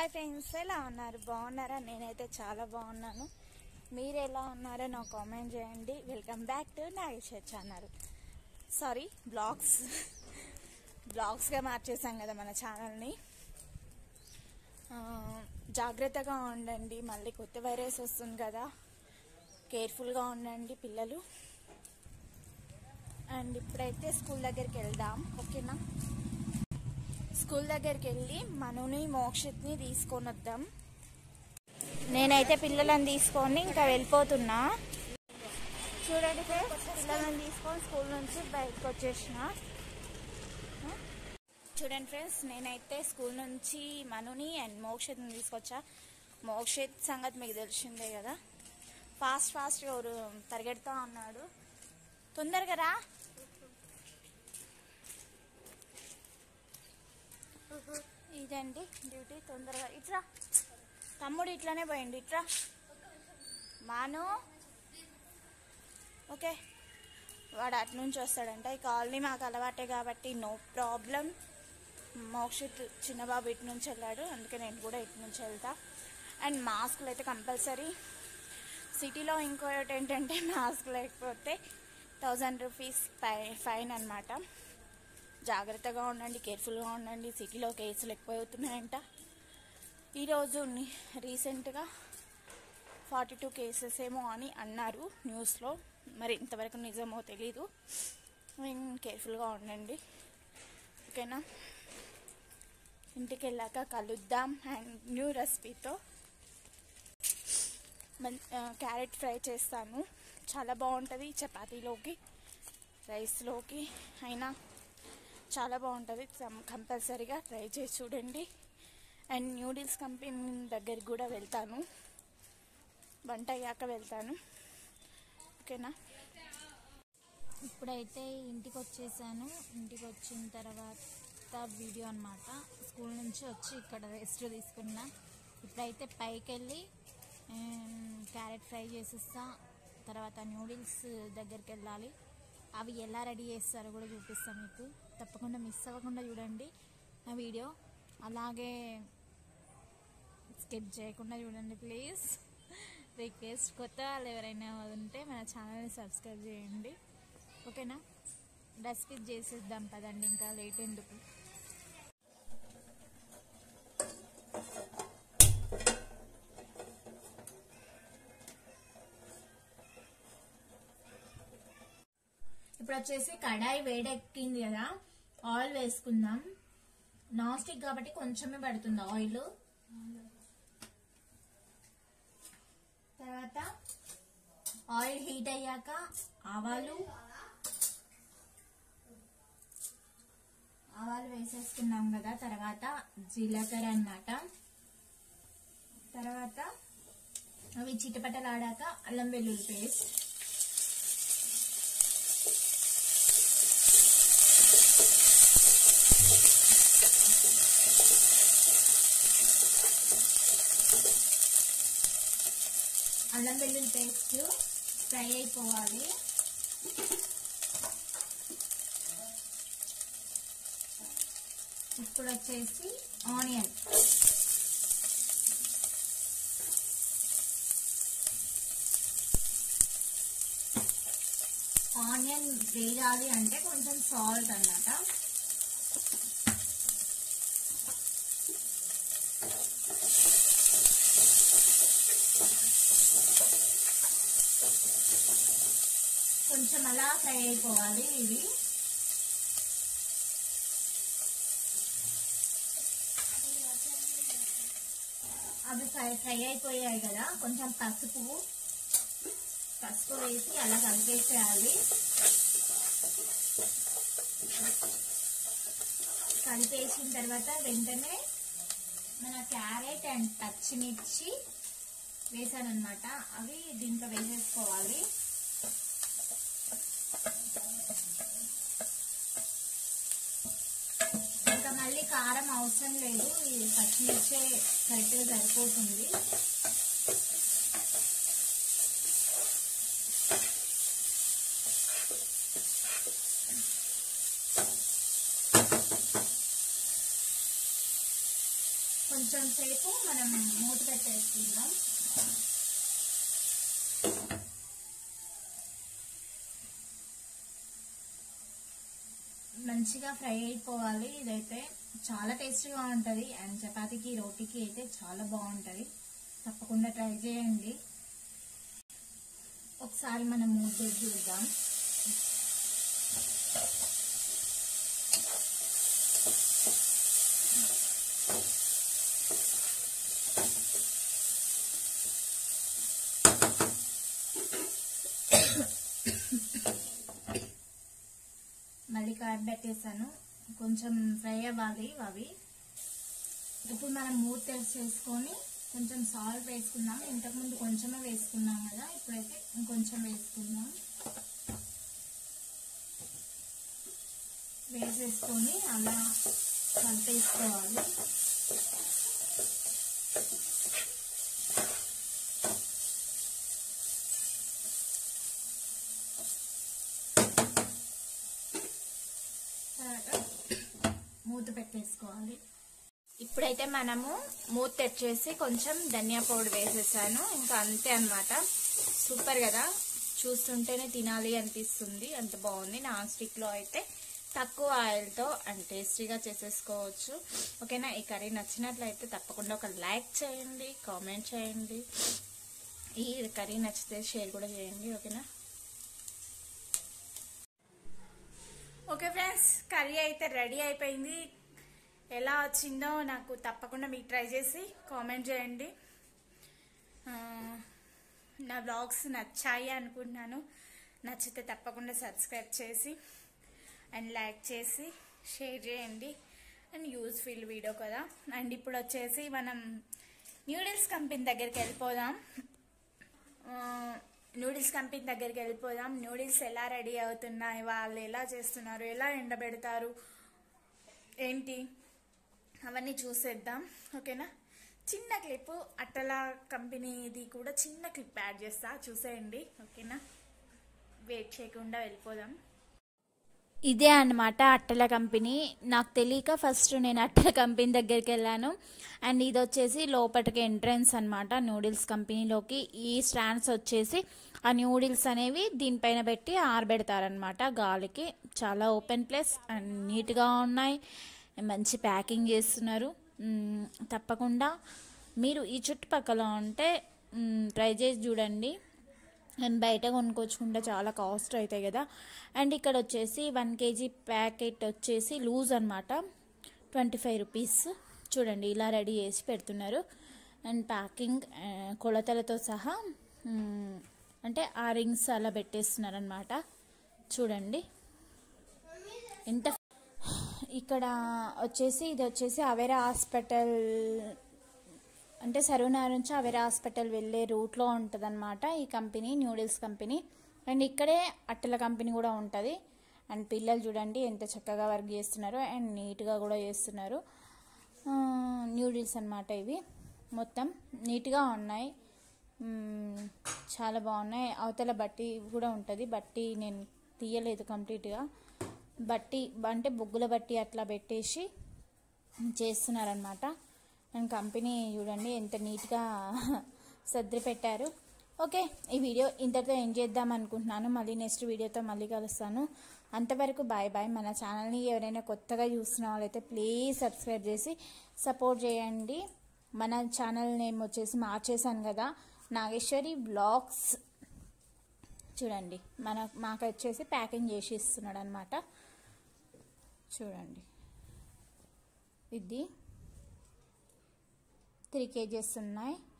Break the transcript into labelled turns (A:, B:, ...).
A: hi friends ఎలా ఉన్నారు బాగున్నారా నేనైతే చాలా బాగున్నాను మీరు ఎలా ఉన్నారో నాకు కామెంట్ చేయండి welcome back to Nageshwar channel sorry blogs బ్లాగ్స్గా మార్చేసాం కదా మన ఛానల్ని ఆ, జాగ్రత్తగా ఉండండి మళ్ళీ కొత్త వైరస్ వస్తుంది కదా కేర్ఫుల్గా ఉండండి పిల్లలు అండ్ ఇప్పుడైతే స్కూల్ దగ్గరికి వెళ్దాం ఓకేనా స్కూల్ దగ్గరికి వెళ్ళి మనుని మోక్షిత్ని తీసుకొని వద్దాం నేనైతే పిల్లలను తీసుకొని ఇంకా వెళ్ళిపోతున్నా చూడండి ఫ్రెండ్స్ పిల్లలను తీసుకొని స్కూల్ నుంచి బయటకు వచ్చేసిన చూడండి ఫ్రెండ్స్ నేనైతే స్కూల్ నుంచి మనుని అండ్ మోక్షిత్ని తీసుకొచ్చా మోక్షిత్ సంగతి మీకు తెలిసిందే కదా ఫాస్ట్ ఫాస్ట్ ఎవరు పరిగెడతా ఉన్నాడు తొందరగా రా ఇదండి డ్యూటీ తొందరగా ఇట్రా తమ్ముడు ఇట్లానే పోయిండు ఇట్రా మాను ఓకే వాడు అటు నుంచి వస్తాడంట ఈ కాలనీ మాకు అలవాటే కాబట్టి నో ప్రాబ్లం మోక్షిత్ చిన్నబాబు ఇటు నుంచి వెళ్ళాడు అందుకే నేను కూడా ఇటు నుంచి వెళ్తా అండ్ మాస్క్లు అయితే కంపల్సరీ సిటీలో ఇంకోటి ఏంటంటే మాస్క్ లేకపోతే థౌజండ్ రూపీస్ ఫై ఫైన్ అనమాట జాగ్రత్తగా ఉండండి కేర్ఫుల్గా ఉండండి సిటీలో కేసులు ఎక్కువ అవుతున్నాయంట ఈరోజు ని- రీసెంట్గా ఫార్టీ టూ కేసెస్ ఏమో అని అన్నారు న్యూస్లో మరి ఇంతవరకు నిజమో తెలీదు కేర్ఫుల్గా ఉండండి ఓకేనా ఇంటికి వెళ్ళాక కలుద్దాం అండ్ న్యూ రెసిపీతో మన్ క్యారెట్ ఫ్రై చేస్తాను చాలా బాగుంటుంది చపాతీలోకి రైస్లోకి అయినా చాలా బాగుంటుంది కంపల్సరీగా ట్రై చేసి చూడండి అండ్ న్యూడిల్స్ కంపెనీ దగ్గరికి కూడా వెళ్తాను వంట అయ్యాక వెళ్తాను ఓకేనా
B: ఇప్పుడైతే ఇంటికి వచ్చేసాను ఇంటికి వచ్చిన తర్వాత వీడియో అనమాట స్కూల్ నుంచి వచ్చి ఇక్కడ రెస్ట్ తీసుకున్నా ఇప్పుడైతే పైకి వెళ్ళి క్యారెట్ ఫ్రై చేసిస్తా తర్వాత న్యూడిల్స్ దగ్గరికి వెళ్ళాలి అవి ఎలా రెడీ చేస్తారో కూడా చూపిస్తాను మీకు తప్పకుండా మిస్ అవ్వకుండా చూడండి ఆ వీడియో అలాగే స్కిప్ చేయకుండా చూడండి ప్లీజ్ రిక్వెస్ట్ కొత్త వాళ్ళు ఎవరైనా ఉంటే మన ఛానల్ని సబ్స్క్రైబ్ చేయండి ఓకేనా రెసిపీ చేసేద్దాం పదండి ఇంకా లేట్ ఎందుకు ఇప్పుడు వచ్చేసి కడాయి వేడెక్కింది కదా ఆయిల్ వేసుకుందాం నాన్ స్టిక్ కాబట్టి కొంచెమే పడుతుంది ఆయిల్ తర్వాత ఆయిల్ హీట్ అయ్యాక ఆవాలు ఆవాలు వేసేసుకున్నాం కదా తర్వాత జీలకర్ర అన్నమాట తర్వాత అవి చిటపటలాడాక అల్లం వెల్లుల్లి పేస్ట్ అల్లం వెల్లుల్లి పేస్ట్ ఫ్రై అయిపోవాలి ఇప్పుడు వచ్చేసి ఆనియన్ ఆనియన్ వేయాలి అంటే కొంచెం సాల్ట్ అన్నమాట కొంచెం అలా ఫ్రై అయిపోవాలి ఇవి అవి ఫ్రై ఫ్రై అయిపోయాయి కదా కొంచెం పసుపు పసుపు వేసి అలా కలిపేసేయాలి కలిపేసిన తర్వాత వెంటనే మన క్యారెట్ అండ్ పచ్చిమిర్చి వేసానమాట అవి దీంట్లో వేసేసుకోవాలి ఇంకా మళ్ళీ కారం అవసరం లేదు ఈ పచ్చిమిర్చే కరెక్ట్గా సరిపోతుంది కొంచెం సేపు మనం మూత పెట్టేసుకుందాం మంచిగా ఫ్రై అయిపోవాలి ఇదైతే చాలా టేస్టీగా ఉంటుంది అండ్ చపాతీకి రోటీకి అయితే చాలా బాగుంటుంది తప్పకుండా ట్రై చేయండి ఒకసారి మనం మూత పెట్టి చూద్దాం మళ్ళీ కట్ పెట్టేసాను కొంచెం ఫ్రై అవ్వాలి అవి ఇప్పుడు మనం మూత తెరిచి చేసుకొని కొంచెం సాల్ట్ వేసుకుందాం ఇంతకుముందు కొంచెమే వేసుకున్నాం కదా ఇప్పుడైతే ఇంకొంచెం వేసుకుందాం వేసేసుకొని అలా కలిపేసుకోవాలి తర్వాత మూత పెట్టేసుకోవాలి ఇప్పుడైతే మనము మూత తెచ్చేసి కొంచెం ధనియా పౌడర్ వేసేసాను ఇంకా అంతే అన్నమాట సూపర్ కదా చూస్తుంటేనే తినాలి అనిపిస్తుంది అంత బాగుంది నాన్ స్టిక్లో అయితే తక్కువ ఆయిల్తో అండ్ టేస్టీగా చేసేసుకోవచ్చు ఓకేనా ఈ కర్రీ నచ్చినట్లయితే తప్పకుండా ఒక లైక్ చేయండి కామెంట్ చేయండి ఈ కర్రీ నచ్చితే షేర్ కూడా చేయండి ఓకేనా
A: ఓకే ఫ్రెండ్స్ కర్రీ అయితే రెడీ అయిపోయింది ఎలా వచ్చిందో నాకు తప్పకుండా మీకు ట్రై చేసి కామెంట్ చేయండి ఆ, నా బ్లాగ్స్ నచ్చాయి అనుకుంటున్నాను నచ్చితే తప్పకుండా సబ్స్క్రైబ్ చేసి అండ్ లైక్ చేసి షేర్ చేయండి అండ్ యూస్ఫుల్ వీడియో కదా అండ్ ఇప్పుడు వచ్చేసి మనం న్యూడిల్స్ కంపెనీ దగ్గరికి వెళ్ళిపోదాం నూడిల్స్ కంపెనీ దగ్గరికి వెళ్ళిపోదాం నూడిల్స్ ఎలా రెడీ అవుతున్నాయి వాళ్ళు ఎలా చేస్తున్నారు ఎలా ఎండబెడతారు ఏంటి అవన్నీ చూసేద్దాం ఓకేనా చిన్న క్లిప్ అట్టల కంపెనీది కూడా చిన్న క్లిప్ యాడ్ చేస్తా చూసేయండి ఓకేనా వెయిట్ చేయకుండా వెళ్ళిపోదాం
B: ఇదే అన్నమాట అట్టల కంపెనీ నాకు తెలియక ఫస్ట్ నేను అట్టల కంపెనీ దగ్గరికి వెళ్ళాను అండ్ ఇది వచ్చేసి లోపలికి ఎంట్రన్స్ అన్నమాట నూడిల్స్ కంపెనీలోకి ఈ స్టాండ్స్ వచ్చేసి ఆ న్యూడిల్స్ అనేవి దీనిపైన పెట్టి ఆరబెడతారనమాట గాలికి చాలా ఓపెన్ ప్లేస్ అండ్ నీట్గా ఉన్నాయి మంచి ప్యాకింగ్ చేస్తున్నారు మ్మ్, తప్పకుండా మీరు ఈ చుట్టుపక్కల ఉంటే మ్మ్, ట్రై చేసి చూడండి అండ్ బయట కొనుక్కొచ్చుకుంటే చాలా కాస్ట్ అవుతాయి కదా అండ్ ఇక్కడ వచ్చేసి వన్ కేజీ ప్యాకెట్ వచ్చేసి లూజ్ అనమాట ట్వంటీ ఫైవ్ రూపీస్ చూడండి ఇలా రెడీ చేసి పెడుతున్నారు అండ్ ప్యాకింగ్ ఆ, కొలతలతో సహా మ్, అంటే ఆ రింగ్స్ అలా పెట్టేస్తున్నారు అనమాట చూడండి ఎంత ఇక్కడ వచ్చేసి ఇది వచ్చేసి అవేరా హాస్పిటల్ అంటే సరూనగర్ నుంచి అవేరా హాస్పిటల్ వెళ్ళే రూట్లో ఉంటుందన్నమాట ఈ కంపెనీ న్యూడిల్స్ కంపెనీ అండ్ ఇక్కడే అట్టల కంపెనీ కూడా ఉంటుంది అండ్ పిల్లలు చూడండి ఎంత చక్కగా వర్క్ చేస్తున్నారు అండ్ నీట్గా కూడా చేస్తున్నారు ఆ, న్యూడిల్స్ అన్నమాట ఇవి మొత్తం నీట్గా ఉన్నాయి మ్మ్, చాలా బాగున్నాయి అవతల బట్టి కూడా ఉంటుంది బట్టి నేను తీయలేదు కంప్లీట్గా బట్టి అంటే బొగ్గుల బట్టి అట్లా పెట్టేసి చేస్తున్నారనమాట అండ్ కంపెనీ చూడండి ఎంత నీట్గా సర్ది పెట్టారు ఓకే ఈ వీడియో ఇంతటితో ఏం చేద్దాం అనుకుంటున్నాను మళ్ళీ నెక్స్ట్ వీడియోతో మళ్ళీ కలుస్తాను అంతవరకు బాయ్ బాయ్ మన ఛానల్ని ఎవరైనా కొత్తగా చూస్తున్న వాళ్ళైతే ప్లీజ్ సబ్స్క్రైబ్ చేసి సపోర్ట్ చేయండి మన ఛానల్ నేమ్ వచ్చేసి మార్చేశాను కదా నాగేశ్వరి బ్లాగ్స్ చూడండి మన మాకు వచ్చేసి ప్యాకింగ్ చేసి ఇస్తున్నాడు అనమాట చూడండి ఇది త్రీ కేజెస్ ఉన్నాయి